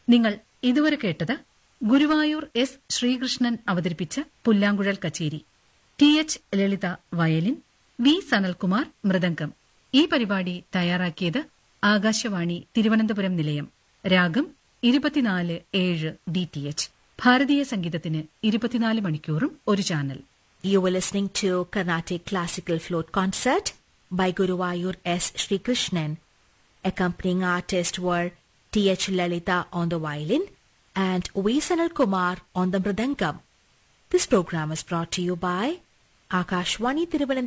നിങ്ങൾ ഇതുവരെ കേട്ടത് ഗുരുവായൂർ എസ് ശ്രീകൃഷ്ണൻ അവതരിപ്പിച്ച പുല്ലാങ്കുഴൽ കച്ചേരി T H Lalitha violin V Sanalkumar mridangam ഈ പരിപാടി തയ്യാറാക്കിയത് ആകാശവാണി തിരുവനന്തപുരം നിലയം രാഗം ഇരുപത്തിനാല് ഏഴ് ഡി ടി എച്ച് ഭാരതീയ സംഗീതത്തിന് ഇരുപത്തിനാല് മണിക്കൂറും ഒരു channel You were listening to Carnatic Classical Float Concert by Guruvayur S. Sri Krishnan. Accompanying artists were T.H. Lalita on the violin and V. Sanal Kumar on the mridangam. This program was brought to you by Akashwani Thiruvananthapuram